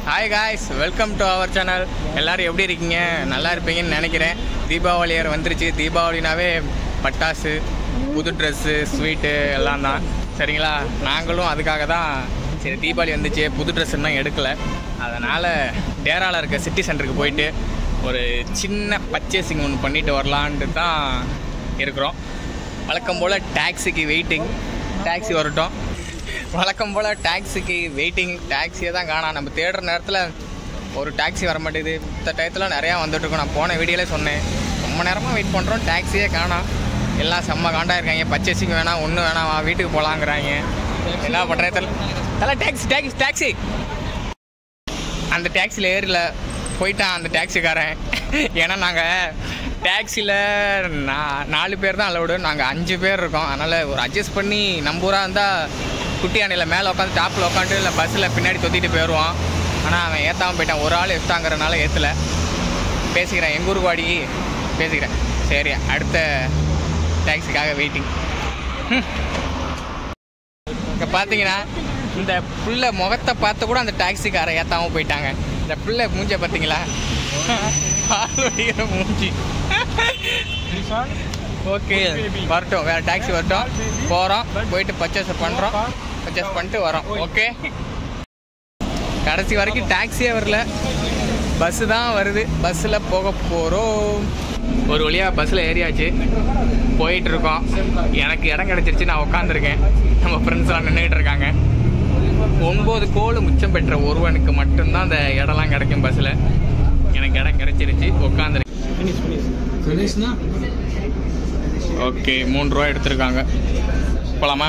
Hi guys welcome to our channel எல்லாரும் எப்படி இருக்கீங்க நல்லா இருப்பீங்கன்னு நினைக்கிறேன் தீபாவளி வேறு வந்துருச்சு தீபாவளினாவே பட்டாசு புது ட்ரெஸ்ஸு ஸ்வீட்டு எல்லாம் தான் சரிங்களா நாங்களும் அதுக்காக தான் சரி தீபாவளி வந்துச்சு புது ட்ரெஸ் இன்னும் எடுக்கலை அதனால் டேராவில் இருக்க சிட்டி சென்டருக்கு போயிட்டு ஒரு சின்ன பர்ச்சேசிங் ஒன்று பண்ணிட்டு வரலான்ட்டு தான் இருக்கிறோம் வழக்கம் போல் டாக்ஸிக்கு வெயிட்டிங் டாக்ஸி வரட்டும் வழக்கம் போல் டாக்ஸிக்கு வெயிட்டிங் டாக்ஸியை தான் காணோம் நம்ம தேடுற நேரத்தில் ஒரு டாக்ஸி வர மாட்டேங்குது இந்த டயத்தில் நிறையா வந்துட்டுருக்கோம் நான் போன வீடியோலே சொன்னேன் ரொம்ப நேரமாக வெயிட் பண்ணுறோம் டாக்ஸியே காணோம் எல்லாம் செம்ம காண்டா இருக்காங்க பர்ச்சேசிங் வேணாம் ஒன்றும் வேணாம் வா வீட்டுக்கு போகலாங்கிறாங்க என்ன பண்ணுறேன் தெரியல தலை டாக்ஸி டாக்ஸி டாக்ஸி அந்த டாக்ஸியில் ஏறல போயிட்டான் அந்த டாக்ஸிக்காரன் ஏன்னா நாங்கள் டாக்ஸியில் நா நாலு பேர் தான் அலௌடு நாங்கள் அஞ்சு பேர் இருக்கோம் அதனால் ஒரு அட்ஜஸ்ட் பண்ணி நம்ம ஊராக இருந்தால் குட்டி அணையில் மேலே உட்காந்து டாப்பில் உட்காந்துட்டு இல்லை பஸ்ஸில் பின்னாடி தொத்திட்டு போயிடுவான் ஆனால் அவன் ஏற்றாமல் போயிட்டான் ஒரு ஆள் எடுத்தாங்கிறனால ஏற்றலை பேசிக்கிறேன் எங்கள் ஊருக்கு வாடி பேசிக்கிறேன் சரி அடுத்த டாக்ஸிக்காக வெயிட்டிங் இங்கே பார்த்தீங்கன்னா இந்த புள்ள முகத்தை பார்த்து கூட அந்த டாக்ஸிக்காரை ஏற்றாம போயிட்டாங்க இந்த பிள்ளை மூஞ்ச பார்த்தீங்களா பால் வடிகிற மூஞ்சி ஓகே வரட்டும் வேறு டாக்ஸி வரட்டும் போகிறோம் போயிட்டு பர்ச்சேஸ் பண்ணுறோம் பர்ச்சேஸ் பண்ணிட்டு வரோம் ஓகே கடைசி வரைக்கும் டாக்ஸியே வரல பஸ்ஸு தான் வருது பஸ்ஸில் போக போகிறோம் ஒரு வழியாக பஸ்ஸில் ஏறியாச்சு போயிட்டு இருக்கோம் எனக்கு இடம் கிடச்சிருச்சு நான் உட்காந்துருக்கேன் நம்ம ஃப்ரெண்ட்ஸ்லாம் நின்றுட்டு இருக்காங்க ஒம்பது கோல் மிச்சம் பெற்ற ஒருவனுக்கு மட்டும்தான் அந்த இடம்லாம் கிடைக்கும் பஸ்ஸில் எனக்கு இடம் கிடைச்சிருச்சு உட்காந்துருக்கேன் ஓகே மூணு ரூபா எடுத்திருக்காங்க போலாமா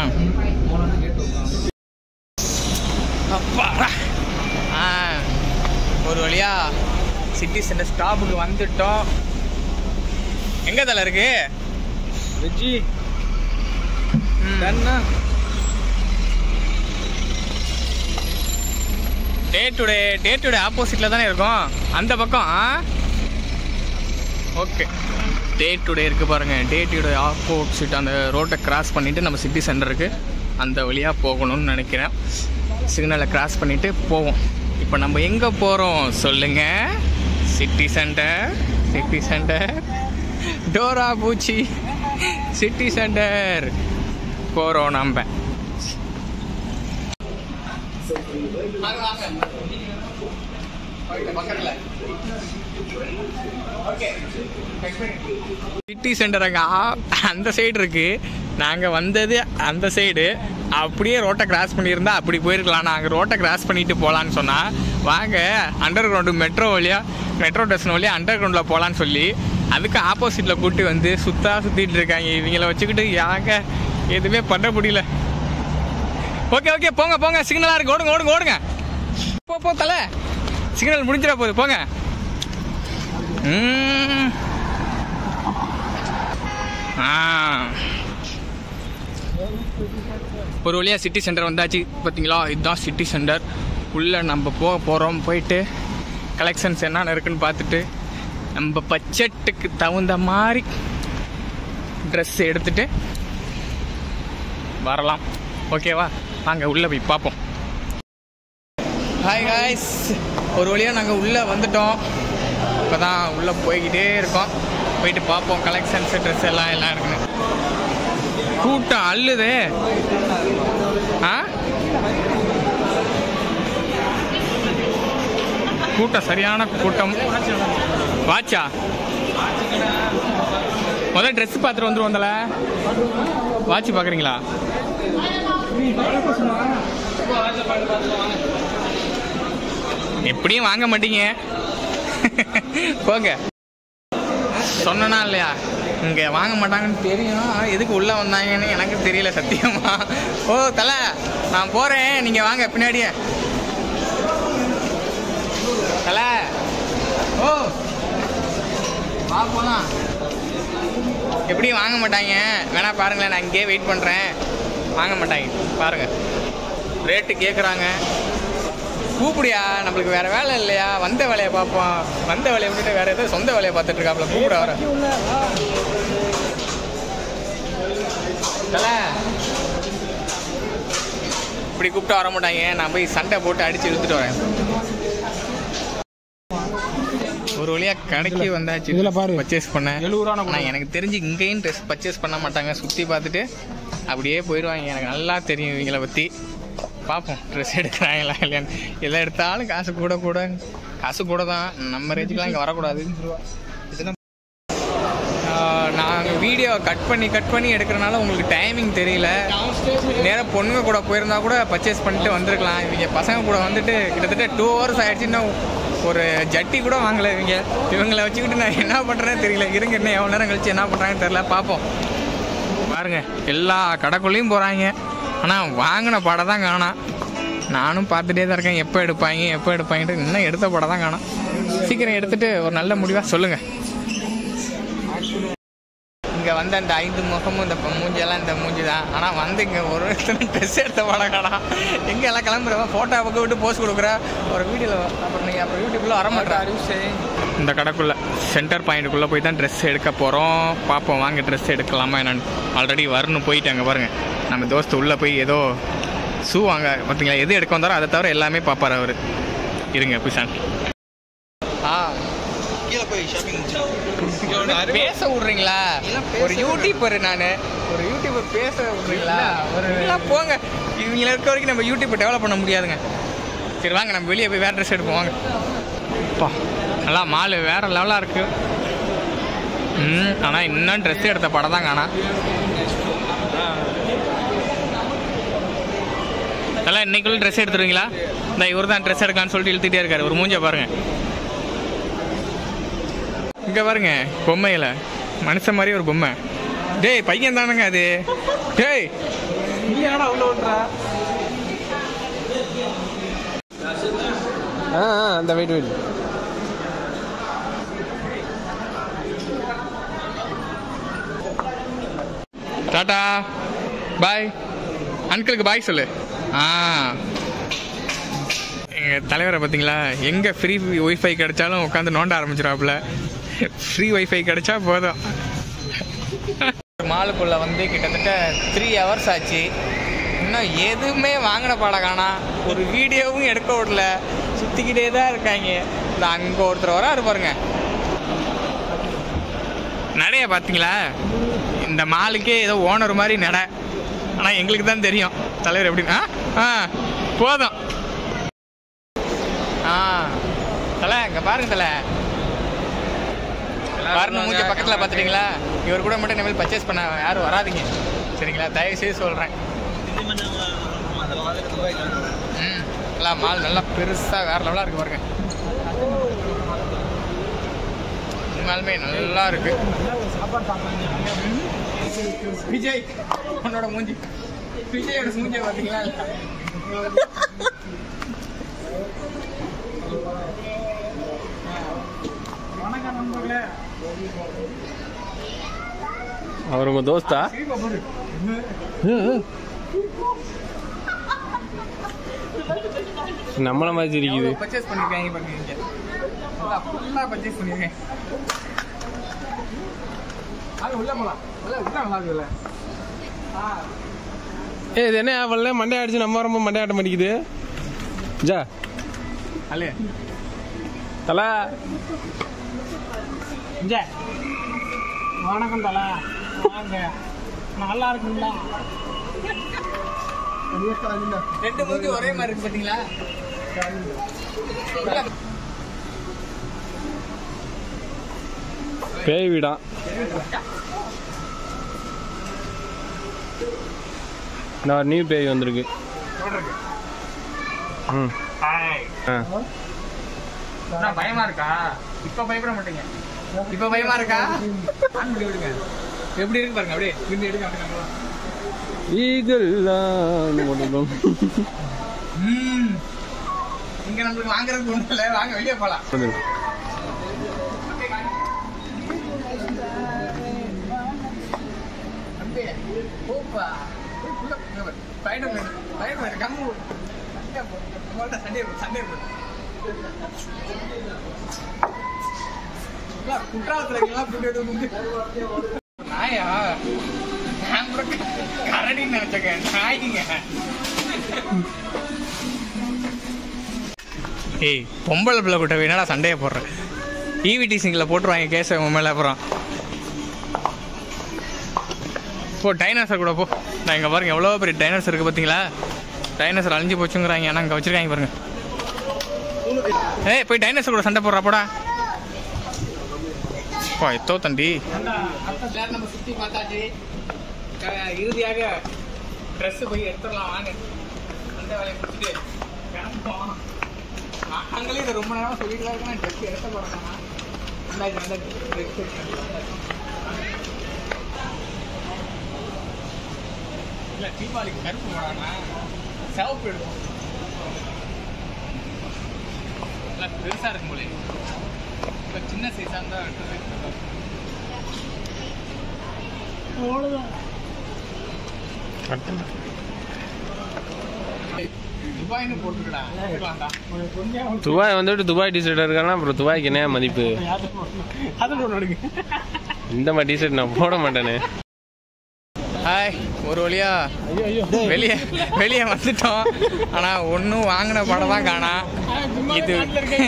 அப்பாடா ஆ ஒரு வழியா சிட்டி சென்டர் ஸ்டாப்புக்கு வந்துட்டோம் எங்க தலை இருக்கு வெஜ்ஜி ம். டன்னா டே டுடே டே டுடே ஆப்போசிட்டில் தானே இருக்கும் அந்த பக்கம் ஆ ஓகே டே டுடே இருக்குது பாருங்கள் டே டுடே ஆப்போசிட் அந்த ரோட்டை கிராஸ் பண்ணிவிட்டு நம்ம சிட்டி சென்டருக்கு அந்த வழியாக போகணும்னு நினைக்கிறேன் சிக்னலை கிராஸ் பண்ணிவிட்டு போவோம் இப்போ நம்ம எங்கே போகிறோம் சொல்லுங்கள் சிட்டி சென்டர் சிட்டி சென்டர் டோரா பூச்சி சிட்டி சென்டர் போகிறோம் நம்ம வாங்க வாங்க பக்கத்தில் சிட்டி சென்டர் அங்கே அந்த சைடு இருக்கு நாங்கள் வந்தது அந்த சைடு அப்படியே ரோட்டை கிராஸ் பண்ணியிருந்தா அப்படி போயிருக்கலாம் நாங்கள் ரோட்டை கிராஸ் பண்ணிட்டு போகலான்னு சொன்னால் வாங்க அண்டர் கிரவுண்டு மெட்ரோ வழியாக மெட்ரோ ஸ்டேஷன் வழியாக அண்டர் கிரவுண்டில் போகலான்னு சொல்லி அதுக்கு ஆப்போசிட்டில் கூட்டி வந்து சுத்தா சுற்றிட்டு இருக்காங்க இவங்கள வச்சுக்கிட்டு யாங்க எதுவுமே பண்ண முடியல ஓகே ஓகே போங்க போங்க சிக்னலாக இருக்கு ஓடுங்க ஓடுங்க ஓடுங்க போ போ தலை சிக்னல் முடிஞ்சிட போகுது போங்க ம். ஆ ஒரு வழியாக சிட்டி சென்டர் வந்தாச்சு பார்த்தீங்களா இதுதான் சிட்டி சென்டர் உள்ளே நம்ம போக போகிறோம் போயிட்டு கலெக்ஷன்ஸ் என்னென்ன இருக்குன்னு பார்த்துட்டு நம்ம பட்ஜெட்டுக்கு தகுந்த மாதிரி ட்ரெஸ் எடுத்துட்டு வரலாம் ஓகேவா வாங்க உள்ளே போய் பார்ப்போம் ஹாய் காய்ஸ் ஒரு வழியாக நாங்கள் உள்ளே வந்துட்டோம் இப்போ தான் உள்ளே போய்கிட்டே இருக்கோம் போயிட்டு பார்ப்போம் கலெக்ஷன்ஸ் ட்ரெஸ் எல்லாம் எல்லாம் இருக்குன்னு கூட்டம் அள்ளுதே ஆ கூட்டம் சரியான கூட்டம் வாட்சா முதல் ட்ரெஸ் பார்த்துட்டு வந்துடும் வந்தல வாட்ச் பார்க்குறீங்களா எப்படியும் வாங்க மாட்டீங்க போங்க சொன்னனா இல்லையா இங்கே வாங்க மாட்டாங்கன்னு தெரியும் ஆனா எதுக்கு உள்ளே வந்தாங்கன்னு எனக்கு தெரியல சத்தியமா ஓ தலை நான் போகிறேன் நீங்கள் வாங்க பின்னாடியே தலை ஓ வா போலாம் எப்படியும் வாங்க மாட்டாங்க வேணா பாருங்களேன் நான் இங்கேயே வெயிட் பண்ணுறேன் வாங்க மாட்டாங்க பாருங்கள் ரேட்டு கேட்குறாங்க கூப்பிடியா நம்மளுக்கு வேற வேலை இல்லையா வந்த வேலையை பார்ப்போம் வந்த வேலையை விட்டுட்டு வேற ஏதோ சொந்த வேலையை பார்த்துட்டு இருக்காப்ல கூப்பிட வர தல இப்படி கூப்பிட்டு வர மாட்டாங்க நான் போய் சண்டை போட்டு அடிச்சு இழுத்துட்டு வரேன் ஒரு வழியா கடைக்கு வந்தாச்சு இதுல பாரு. பர்ச்சேஸ் பண்ணேன் எழுபது ரூபா ஆனால் எனக்கு தெரிஞ்சு இங்கேயும் ட்ரெஸ் பர்ச்சேஸ் பண்ண மாட்டாங்க சுற்றி பார்த்துட்டு அப்படியே போயிடுவாங்க எனக்கு நல்லா தெரியும் இவங்கள பற்றி பார்ப்போம் ட்ரெஸ் எடுக்கிறாங்களா இல்லையான்னு எதை எடுத்தாலும் காசு கூட கூட காசு கூட தான் நம்ம ரேஞ்சுக்கெலாம் இங்கே வரக்கூடாது இதுதான் நாங்கள் வீடியோ கட் பண்ணி கட் பண்ணி எடுக்கிறனால உங்களுக்கு டைமிங் தெரியல நேராக பொண்ணுங்க கூட போயிருந்தா கூட பர்ச்சேஸ் பண்ணிட்டு வந்திருக்கலாம் இவங்க பசங்க கூட வந்துட்டு கிட்டத்தட்ட டூ ஹவர்ஸ் ஆயிடுச்சு இன்னும் ஒரு ஜட்டி கூட வாங்கலை இவங்க இவங்களை வச்சுக்கிட்டு நான் என்ன பண்ணுறேன்னு தெரியல இருங்க இன்னும் எவ்வளோ நேரம் கழிச்சு என்ன பண்ணுறாங்கன்னு தெரியல பார்ப்போம் பாருங்க எல்லா கடைக்குள்ளேயும் போகிறாங்க ஆனால் வாங்கின படம் தான் காணோம் நானும் பார்த்துட்டே தான் இருக்கேன் எப்போ எடுப்பாங்க எப்போ எடுப்பாங்கன்ட்டு இன்னும் எடுத்த படம் தான் காணோம் சீக்கிரம் எடுத்துட்டு ஒரு நல்ல முடிவாக சொல்லுங்கள் இங்கே வந்த அந்த ஐந்து முகமும் இந்த ப- மூஞ்செல்லாம் இந்த மூஞ்சி தான் ஆனால் வந்து இங்கே ஒரு இடத்துல ட்ரெஸ் எடுத்த படம் காணோம் எங்கே எல்லாம் கிளம்புறவன் ஃபோட்டோ பக்கம் விட்டு போஸ்ட் கொடுக்குற ஒரு வீடியோவில் அப்புறம் நீங்கள் அப்புறம் யூடியூப்ல வர மாட்டேன் இந்த கடைக்குள்ளே சென்டர் பாயிண்ட்டுக்குள்ளே போய் தான் ட்ரெஸ் எடுக்க போகிறோம் பார்ப்போம் வாங்க ட்ரெஸ் எடுக்கலாமா என்னன்னு ஆல்ரெடி வரணும் போயிட்டாங்க பாருங்க நம்ம தோஸ்து உள்ளே போய் ஏதோ ஷூ வாங்க பார்த்தீங்களா எது எடுக்க வந்தாரோ அதை தவிர எல்லாமே பார்ப்பார் அவர் இருங்க பிசான் ஆ கீழே போய் ஷாப்பிங் பேச விட்றீங்களா ஒரு யூடியூபர் நான் ஒரு யூடியூபர் பேச விட்றீங்களா ஒரு எல்லாம் போங்க இவங்கள இருக்க வரைக்கும் நம்ம யூடியூப்பை டெவலப் பண்ண முடியாதுங்க சரி வாங்க நம்ம வெளியே போய் வேறு ட்ரெஸ் எடுப்போம் வாங்க அப்பா நல்லா மால் வேறு லெவலாக இருக்கு ம் ஆனால் இன்னும் ட்ரெஸ் எடுத்த படம் தான் காணா நல்லா இன்னைக்குள்ள ட்ரெஸ் எடுத்துருவீங்களா இந்த இவர் தான் ட்ரெஸ் எடுக்கான்னு சொல்லிட்டு இழுத்துட்டே இருக்காரு ஒரு மூஞ்ச பாருங்க இங்க பாருங்க பொம்மையில மனுஷன் மாதிரி ஒரு பொம்மை டேய் பையன் தானுங்க அது டேய் நீ என்னடா உள்ள ஓட்டுறா ஆ ஆ, அந்த வெயிட் வெயிட் டாடா பாய் அங்கிளுக்கு பாய் சொல்லு ஆ எங்கள் தலைவரை பார்த்தீங்களா எங்கே ஃப்ரீ ஒய்ஃபை கிடைச்சாலும் உட்காந்து நோண்ட ஆரம்பிச்சிடாப்புல ஃப்ரீ ஒய்ஃபை கிடைச்சா போதும் மாலுக்குள்ளே வந்து கிட்டத்தட்ட த்ரீ ஹவர்ஸ் ஆச்சு இன்னும் எதுவுமே வாங்கின படம் காணா ஒரு வீடியோவும் எடுக்க விடல சுற்றிக்கிட்டே தான் இருக்காங்க இந்த அங்கே ஒருத்தர் வராரு பாருங்க நடைய பார்த்தீங்களா இந்த மாலுக்கே ஏதோ ஓனர் மாதிரி நட ஆனால் எங்களுக்கு தான் தெரியும் தலைவர் எப்படின்னா ஆ போதும் ஆ தலை இங்கே பாருங்க தலை வரணும் மூஞ்ச பக்கத்தில் பார்த்துட்டீங்களா இவர் கூட மட்டும் இனிமேல் பர்ச்சேஸ் பண்ண யாரும் வராதீங்க சரிங்களா தயவு செய்து சொல்கிறேன் ம் எல்லாம் மால் நல்லா பெருசாக வேற லெவலாக இருக்கு பாருங்க உண்மையாலுமே நல்லா இருக்கு விஜய் உன்னோட மூஞ்சி விஜயோட மூஞ்சியை பார்த்தீங்களா வணக்கம் நண்பர்களே அவர் உங்க தோஸ்தா நம்மள மாதிரி இருக்குது பர்ச்சேஸ் பண்ணிருக்காங்க பாருங்க இங்க நல்லா ஃபுல்லா பர்ச்சேஸ் பண்ணிருக்கேன் அது உள்ள போலாம் உள்ள உள்ள நல்லா இருக்குல்ல ஏ இது என்ன அவள்ல மண்டை அடிச்சு நம்ம ரொம்ப மண்டை ஆட்ட மாட்டேங்குது ஜா அல்ல தலா இங்க வணக்கம் தலா வாங்க நல்லா இருக்குங்களா ரெண்டு மூஞ்சி ஒரே மாதிரி இருக்கு பாத்தீங்களா பேய் வீடா நான் ஒரு நியூ பேய் வந்திருக்கு ம் ஆ என்ன பயமா இருக்கா இப்ப பயப்பட மாட்டீங்க இப்ப பயமா இருக்கா ஆன் பண்ணி விடுங்க எப்படி இருக்கு பாருங்க அப்படியே விண்டு எடுங்க அப்படியே நம்ம. ஈகல்லாம் ஓடணும். ம். இங்க நம்மளுக்கு வாங்குறதுக்கு ஒண்ணும் இல்ல வாங்க வெளியே போலாம் வந்துரு. அப்படியே போப்பா உள்ள பயணம் வேணும் பயணம் வேணும் கம்மு உங்கள்ட்ட சண்டே சண்டே குற்றாலத்துல எல்லாம் கூட்டி வந்து நாயா நான் கூட கரடின்னு நினைச்சேன் நாய்க்குங்க ஏய் பொம்பளை பிள்ளை கூட்ட என்னடா சண்டையை போடுற ஈவிடி சிங்கில் போட்டுருவாங்க கேஸை உன் மேலே அப்புறம் போ டைனோசர் கூட போ நான் இங்கே பாருங்க எவ்வளோ பெரிய டைனோசர் இருக்குது பார்த்தீங்களா டைனோசர் அழிஞ்சு போச்சுங்கிறாங்க ஆனால் இங்கே வச்சிருக்காங்க பாருங்க ஏய் போய் டைனோசர் கூட சண்டை போடுறா போடா போ எத்தோ தண்டி நம்ம சுற்றி பார்த்தாச்சு இறுதியாக ட்ரெஸ் போய் எடுத்துடலாம் வாங்க அந்த வேலையை முடிச்சுட்டு கிளம்புவோம் நாங்களே இதை ரொம்ப நேரம் சொல்லிட்டு தான் இருக்கேன் ட்ரெஸ் எடுத்த போகிறோம் ரெண்டாயிரத்தி ரெண்டாயிரத்தி இல்லை தீபாவளிக்கு கருப்பு போடாண்ணா சிவப்பு எடுக்கும் இல்லை பெருசாக இருக்கும் போலே இப்போ சின்ன சைஸாக இருந்தால் எடுத்து அவ்வளோதான் துபாய்னு போட்டுக்கடா வேண்டாம் உனக்கு கொஞ்சம் துபாய் வந்துட்டு துபாய் டிஷர்ட் இருக்கானா அப்புறம் துபாய்க்கு என்ன மதிப்பு அதில் ஒன்று எடுங்க இந்த மாதிரி டிஷர்ட் நான் போட மாட்டேனே ஹாய் ஒரு வழியா ஐயோ ஐயோ வெளியே வெளியே வந்துட்டோம் ஆனால் ஒன்றும் வாங்கின படம் தான் காணா இது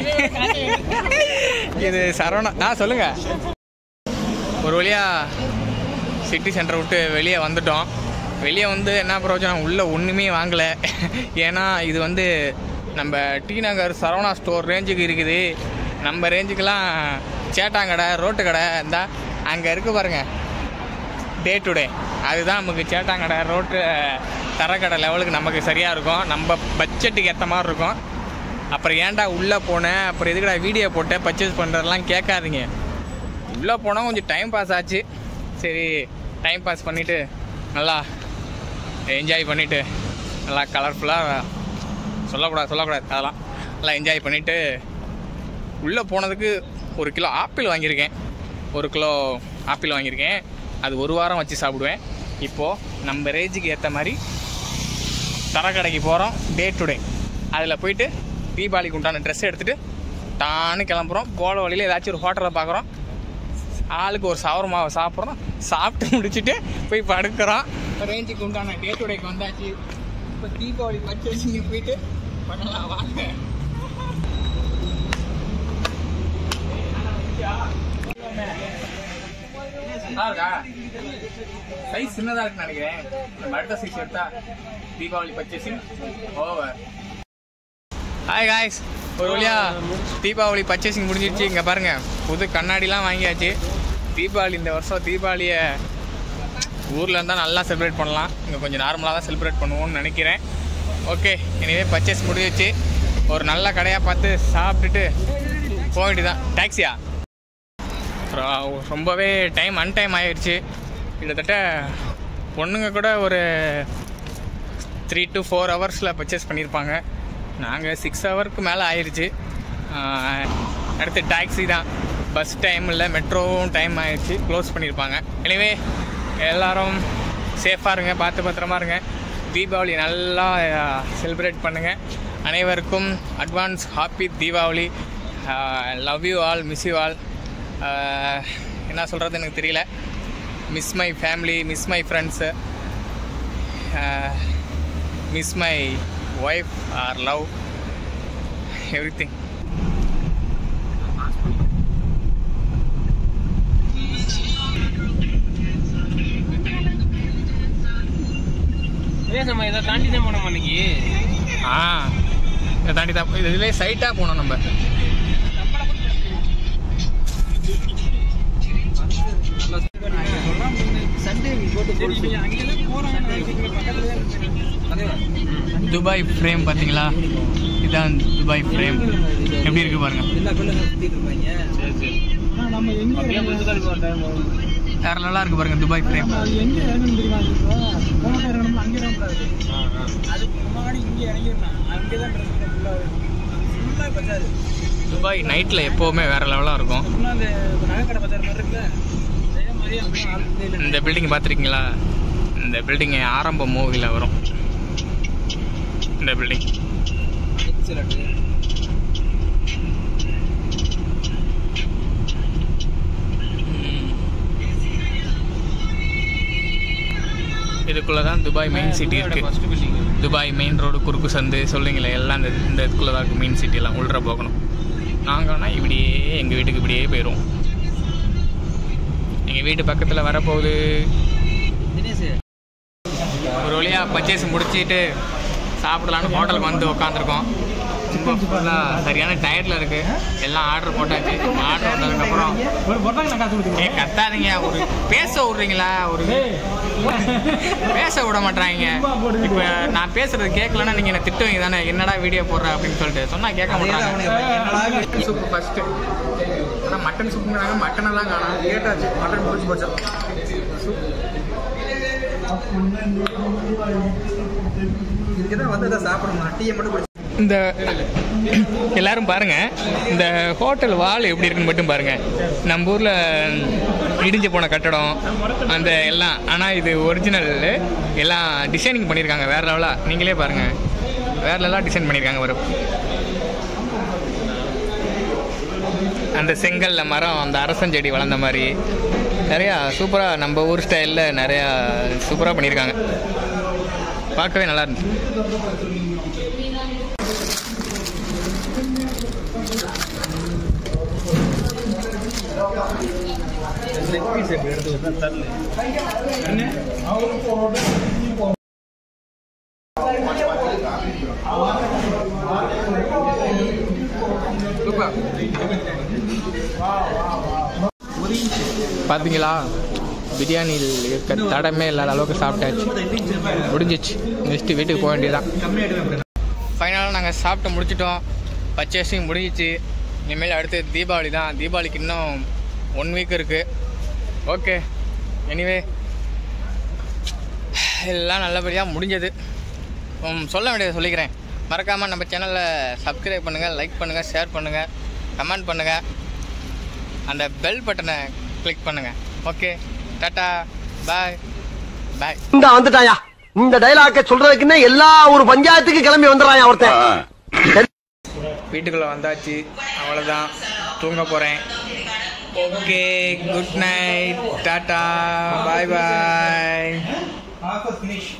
இது சரவணா ஆ சொல்லுங்க ஒரு வழியா சிட்டி சென்டரை விட்டு வெளியே வந்துட்டோம் வெளியே வந்து என்ன பிரயோஜனம் உள்ளே ஒன்றுமே வாங்கலை ஏன்னா இது வந்து நம்ம டி நகர் சரவணா ஸ்டோர் ரேஞ்சுக்கு இருக்குது நம்ம ரேஞ்சுக்கெல்லாம் சேட்டாங்கடை ரோட்டு கடை இருந்தா அங்கே இருக்கு பாருங்க டே டு டே அதுதான் நமக்கு சேட்டாங்கடை ரோட்டு தரக்கடை லெவலுக்கு நமக்கு சரியாக இருக்கும் நம்ம பட்ஜெட்டுக்கு ஏற்ற மாதிரி இருக்கும் அப்புறம் ஏன்டா உள்ளே போனேன் அப்புறம் எதுக்குடா வீடியோ போட்டேன் பர்ச்சேஸ் பண்ணுறதெல்லாம் கேட்காதீங்க உள்ளே போனால் கொஞ்சம் டைம் பாஸ் ஆச்சு சரி டைம் பாஸ் பண்ணிவிட்டு நல்லா என்ஜாய் பண்ணிவிட்டு நல்லா கலர்ஃபுல்லாக சொல்லக்கூடாது சொல்லக்கூடாது அதெல்லாம் நல்லா என்ஜாய் பண்ணிவிட்டு உள்ளே போனதுக்கு ஒரு கிலோ ஆப்பிள் வாங்கியிருக்கேன் ஒரு கிலோ ஆப்பிள் வாங்கியிருக்கேன் அது ஒரு வாரம் வச்சு சாப்பிடுவேன் இப்போது நம்ம ரேஞ்சுக்கு ஏற்ற மாதிரி தரக்கடைக்கு போகிறோம் டே டு டே அதில் போயிட்டு தீபாவளிக்கு உண்டான ட்ரெஸ் எடுத்துகிட்டு டான்னு கிளம்புறோம் போகிற வழியில் ஏதாச்சும் ஒரு ஹோட்டலில் பார்க்குறோம் ஆளுக்கு ஒரு சவரமாவை சாப்பிட்றோம் சாப்பிட்டு முடிச்சுட்டு போய் படுக்கிறோம் ரேஞ்சுக்கு உண்டான டே டு டேக்கு வந்தாச்சு இப்போ தீபாவளி பர்ச்சேசிங்க போயிட்டு பண்ணலாம் வாங்க நல்லா இருக்கா சைஸ் சின்னதா இருக்குன்னு நினைக்கிறேன் நம்ம அடுத்த சைஸ் எடுத்தா Deepavali purchasing over hi guys ஒரு வழியா தீபாவளி பர்ச்சேசிங் முடிஞ்சிருச்சு இங்கே பாருங்க புது கண்ணாடிலாம் வாங்கியாச்சு தீபாவளி இந்த வருஷம் தீபாவளியை ஊரில் இருந்தால் நல்லா செலிப்ரேட் பண்ணலாம் இங்கே கொஞ்சம் நார்மலாக தான் செலிப்ரேட் பண்ணுவோம்னு நினைக்கிறேன் ஓகே எனவே பர்ச்சேஸ் முடிஞ்சிச்சு ஒரு நல்ல கடையாக பார்த்து சாப்பிட்டுட்டு போக வேண்டியதான் டாக்ஸியா ரொ- ரொம்பவே டைம் அன்டைம் ஆயிடுச்சு கிட்டத்தட்ட பொண்ணுங்க கூட ஒரு த்ரீ டு ஃபோர் ஹவர்ஸில் பர்ச்சேஸ் பண்ணியிருப்பாங்க நாங்கள் சிக்ஸ் ஹவருக்கு மேலே ஆயிடுச்சு ஆஹ், அடுத்து டாக்ஸி தான் பஸ் டைம் இல்லை மெட்ரோவும் டைம் ஆயிடுச்சு க்ளோஸ் பண்ணியிருப்பாங்க எனிவே எல்லாரும் சேஃபாக இருங்க பார்த்து பத்திரமா இருங்க தீபாவளி நல்லா செலிப்ரேட் பண்ணுங்கள் அனைவருக்கும் advance happy Deepavali love you all miss you all என்ன சொல்கிறது எனக்கு தெரியல miss my family miss my friends miss my wife our love everything ஏன் நம்ம இதை தாண்டி தான் போனோம் அன்னைக்கு ஆ இதை தாண்டி தான் இது இதுலேயே சைட்டாக போனோம் நம்ம துபாய் ஃப்ரேம் பார்த்தீங்களா இதான் துபாய் ஃப்ரேம் எப்படி இருக்கு பாருங்க நம்ம எங்கே வேற நல்லா இருக்கு பாருங்க துபாய் ஃப்ரேம் அது எங்கே இறங்கணும் தெரியுமா இப்போ போன இறங்கணும் அங்கே இறங்கக்கூடாது அதுக்கு முன்னாடி இங்கே இறங்கிடணும் அங்கே தான் ட்ரெஸ் ஃபுல்லாக ஃபுல்லாக பஜார் துபாய் நைட்டில் எப்போவுமே வேற லெவலாக இருக்கும் ஃபுல்லாக அந்த நகைக்கடை பஜார் மாதிரி இருக்குல்ல அதே மாதிரி அங்கே ஆளுங்களே இல்லை இந்த பில்டிங் பார்த்துருக்கீங்களா இந்த பில்டிங் ஆரம்ப மூவியில் வரும் இந்த பில்டிங் இதுக்குள்ளே தான் துபாய் மெயின் சிட்டி இருக்கு துபாய் மெயின் ரோடு குறுக்கு சந்து சொல்லுங்களே எல்லாம் இந்த இந்த இதுக்குள்ளே தான் இருக்கு மெயின் சிட்டி எல்லாம் உள்ள போகணும் நாங்கன்னா இப்படியே எங்கள் வீட்டுக்கு இப்படியே போயிடும் எங்கள் வீட்டு பக்கத்தில் வரப்போகுது தினேஷ் ஒரு வழியாக பர்ச்சேஸ் முடிச்சிட்டு சாப்பிடலான்னு ஹோட்டலுக்கு வந்து உட்காந்துருக்கோம் ரொம்ப ஃபுல்லாக சரியான டயர்டில் இருக்குது எல்லாம் ஆர்டர் போட்டாச்சு ஆர்டர் வந்ததுக்கப்புறம் ஒரு பொட்டாங்க நான் காசு ஏ கொடுத்துருக்கேன் கத்தாதீங்க ஒரு பேச விட்றீங்களா ஒரு பேச விட மாட்டாங்க இப்போ நான் பேசுறது கேட்கலன்னா நீங்கள் என்ன திட்டுவீங்க தானே என்னடா வீடியோ போடுற அப்படின்னு சொல்லிட்டு சொன்னால் கேட்க மாட்டாங்க மட்டன் சூப் ஃபஸ்ட்டு ஆனால் மட்டன் சூப்புங்கிறாங்க மட்டன் எல்லாம் காணும் கேட்டாச்சு மட்டன் முடிச்சு போச்சா இதுக்கு தான் வந்து எதாவது சாப்பிடணும் டீயை மட்டும் குடிச்சு இந்த எல்லாரும் பாருங்க இந்த ஹோட்டல் வால் எப்படி இருக்குன்னு மட்டும் பாருங்க நம்ம ஊர்ல இடிஞ்சு போன கட்டடம் அந்த எல்லாம் ஆனால் இது ஒரிஜினல் எல்லாம் டிசைனிங் பண்ணியிருக்காங்க வேற லெவலாக நீங்களே பாருங்க வேற லெவலாக டிசைன் பண்ணியிருக்காங்க வரும் அந்த செங்கல்ல மரம் அந்த அரசஞ்செடி வளர்ந்த மாதிரி நிறையா சூப்பராக நம்ம ஊர் ஸ்டைலில் நிறையா சூப்பராக பண்ணியிருக்காங்க பார்க்கவே நல்லா இருந்துச்சு லெக் பீஸ் எப்படி எடுத்து வச்சா தரல பார்த்தீங்களா பிரியாணியில் இருக்க தடமே இல்லாத அளவுக்கு சாப்பிட்டாச்சு முடிஞ்சிச்சு நெக்ஸ்ட்டு வீட்டுக்கு போக வேண்டியதான் ஃபைனலாக நாங்கள் சாப்பிட்டு முடிச்சிட்டோம் பர்ச்சேசிங் முடிஞ்சிச்சு இனிமேல் அடுத்து தீபாவளி தான் தீபாவளிக்கு இன்னும் ஒன் வீக் இருக்குது ஓகே எனிவே எல்லாம் நல்லபடியாக முடிஞ்சது உம், சொல்ல வேண்டியதை சொல்லிக்கிறேன் மறக்காமல் நம்ம சேனலை சப்ஸ்கிரைப் பண்ணுங்கள் லைக் பண்ணுங்கள் ஷேர் பண்ணுங்கள் கமெண்ட் பண்ணுங்கள் அந்த பெல் பட்டனை கிளிக் பண்ணுங்கள் ஓகே டாட்டா பாய் பாய் இந்த வந்துட்டாயா இந்த டைலாக்க சொல்றதுக்குன்னே எல்லா ஒரு பஞ்சாயத்துக்கு கிளம்பி வந்துடுறான் ஒருத்தன் வீட்டுக்குள்ளே வந்தாச்சு அவ்வளோதான் தூங்க போகிறேன் okay good night tata bye bye offer finish